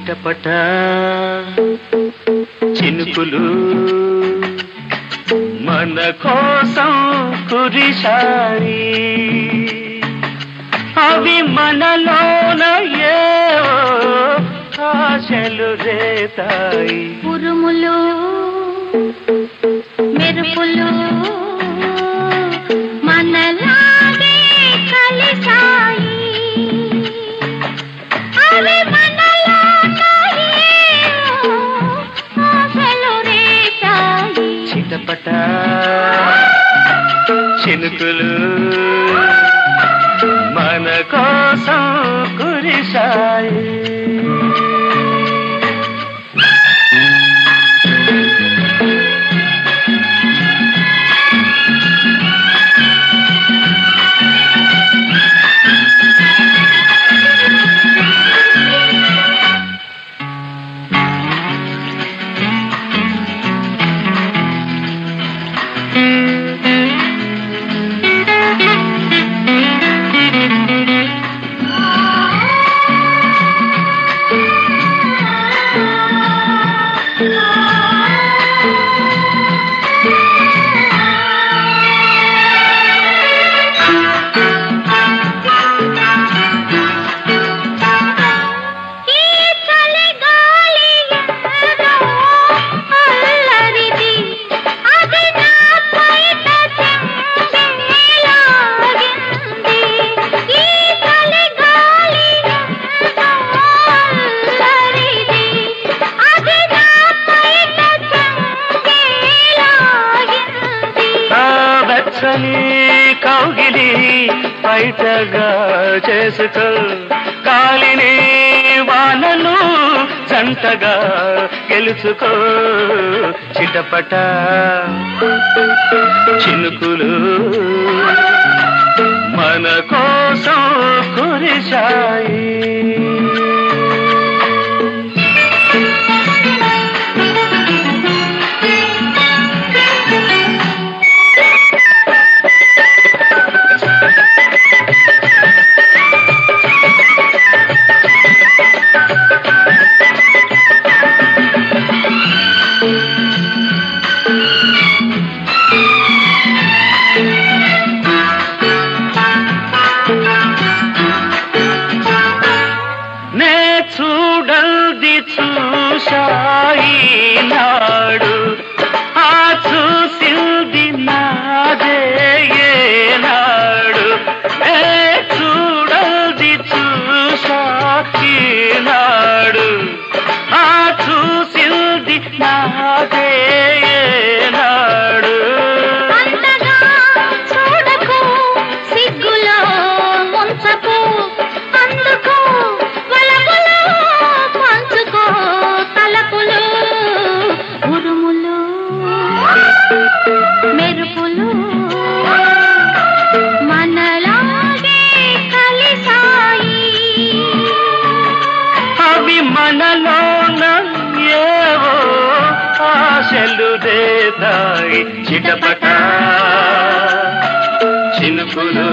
చిటపట చినుకులు మన కోసం కురిశాయి అవి మనలోన ఏవో ఆశలు రేతాయి ఉరుములు మెరుపులు మనలాగే కలిసాయి అవి మనలోన ఏవో ఆశలు రేపాయి చిటపట చినుకులు మన కోసం కురిశాయి ఈ చలి గాలి ఎంతో అల్లరిది అది నా పైట చెంగేలాగింది ఈ చలి గాలి ఎంతో అల్లరిది అది నా పైట చెంగేలాగింది ఆ వెచ్చని కౌగిలి బయటగా చేసుకో కాలిని వానను జంటగా గెలుచుకో చిటపట చినుకులు మన కోసం కురిశాయి నే చూడల్ది చూశాయి నాడు ఆ చూసింది నాదే ఏనాడు నే చూడల్ది చూశాయి నాడు ఆ చూసింది నాదే ఏనాడు అంతగా చూడకు సిగ్గులో ముంచకు అందుకు వలపులు పంచుకో తలపులు ఉరుములు మెరుపులు మనలాగే కలిసాయి అవి మనలోన ఏవో ఆశలు రేతాయి చిటపట చినుకులు